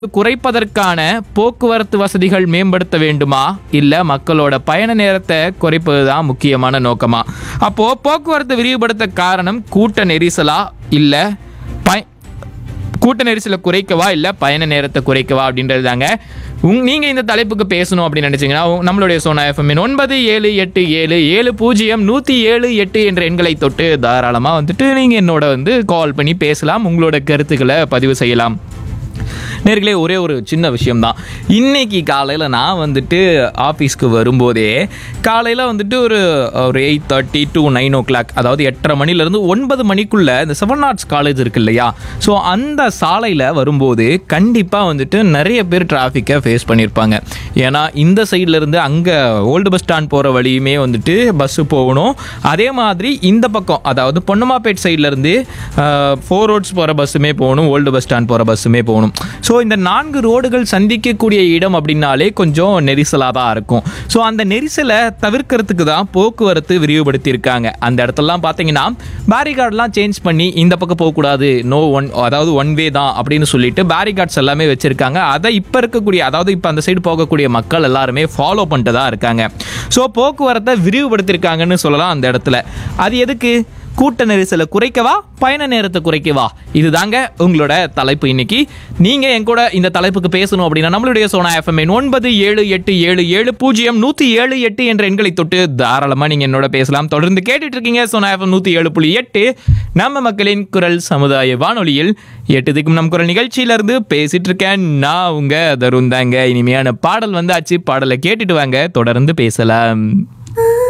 குறைப்பதற்கான போக்குவரத்து வசதிகள் மேம்படுத்த வேண்டுமா இல்ல மக்களோட பயண நேரத்தை குறைப்பது தான் முக்கியமான நோக்கமா அப்போ போக்குவரத்து விரிவுபடுத்த காரணம் கூட்ட நெரிசலா இல்ல பய கூட்ட நெரிசலை குறைக்கவா இல்ல பயண நேரத்தை குறைக்கவா அப்படின்றது தாங்க உங் நீங்க இந்த தலைப்புக்கு பேசணும் அப்படின்னு நினைச்சீங்கன்னா உ- நம்மளுடைய சோனா எஃப்எம் ஒன்பது ஏழு எட்டு ஏழு ஏழு பூஜ்ஜியம் நூத்தி ஏழு எட்டு என்ற எண்களை தொட்டு தாராளமா வந்துட்டு நீங்க என்னோட வந்து கால் பண்ணி பேசலாம் உங்களோட கருத்துக்களை பதிவு செய்யலாம் நேர்களே ஒரே ஒரு சின்ன விஷயம்தான் இன்னைக்கு காலையில் நான் வந்துட்டு ஆஃபீஸ்க்கு வரும்போதே காலையில் வந்துட்டு ஒரு ஒரு eight thirty to nine o'clock அதாவது எட்டரை மணிலேருந்து ஒன்பது மணிக்குள்ளே இந்த செவன் ஆர்ட்ஸ் காலேஜ் இருக்கு இல்லையா ஸோ அந்த சாலையில் வரும்போது கண்டிப்பாக வந்துட்டு நிறைய பேர் டிராஃபிக்கை ஃபேஸ் பண்ணியிருப்பாங்க ஏன்னா இந்த சைடுல இருந்து அங்கே ஓல்டு பஸ் ஸ்டாண்ட் போகிற வழியுமே வந்துட்டு பஸ்ஸு போகணும் அதே மாதிரி இந்த பக்கம் அதாவது பொன்னமாப்பேட் சைட்லேருந்து ஃபோர் ரோட்ஸ் போகிற பஸ்ஸுமே போகணும் ஓல்டு பஸ் ஸ்டாண்ட் போகிற பஸ்ஸுமே போகணும் ஸோ இந்த நான்கு ரோடுகள் சந்திக்கக்கூடிய இடம் அப்படின்னாலே கொஞ்சம் நெரிசலாக தான் இருக்கும் ஸோ அந்த நெரிசலை தவிர்க்கிறதுக்கு தான் போக்குவரத்து விரிவுபடுத்தியிருக்காங்க அந்த இடத்துலலாம் பார்த்தீங்கன்னா பேரிகார்டெலாம் சேஞ்ச் பண்ணி இந்த பக்கம் போகக்கூடாது நோ ஒன் அதாவது ஒன் வே தான் அப்படின்னு சொல்லிட்டு பேரிகார்ட்ஸ் எல்லாமே வச்சுருக்காங்க அதை இப்போ இருக்கக்கூடிய அதாவது இப்போ அந்த சைடு போகக்கூடிய மக்கள் எல்லாருமே ஃபாலோ பண்ணிட்டு தான் இருக்காங்க ஸோ போக்குவரத்தை விரிவுபடுத்தியிருக்காங்கன்னு சொல்லலாம் அந்த இடத்துல அது எதுக்கு கூட்ட நெரிசலை குறைக்கவா பயண நேரத்தை குறைக்கவா இதுதாங்க உங்களோட தலைப்பு இன்னைக்கு நீங்க என் கூட இந்த தலைப்புக்கு பேசணும் அப்படின்னா நம்மளுடைய சோனா எஃப்எம் ஒன்பது ஏழு எட்டு ஏழு ஏழு பூஜ்ஜியம் நூத்தி ஏழு எட்டு என்ற எண்களை தொட்டு தாராளமா நீங்க என்னோட பேசலாம் தொடர்ந்து கேட்டுட்டு இருக்கீங்க சோனா எஃப்எம் நூத்தி ஏழு புள்ளி எட்டு நம்ம மக்களின் குரல் சமுதாய வானொலியில் எட்டு திக்கும் நம் குரல் நிகழ்ச்சியில இருந்து பேசிட்டு இருக்கேன் நான் உங்க தருந்தாங்க இனிமையான பாடல் வந்தாச்சு பாடலை கேட்டுட்டு வாங்க தொடர்ந்து பேசலாம்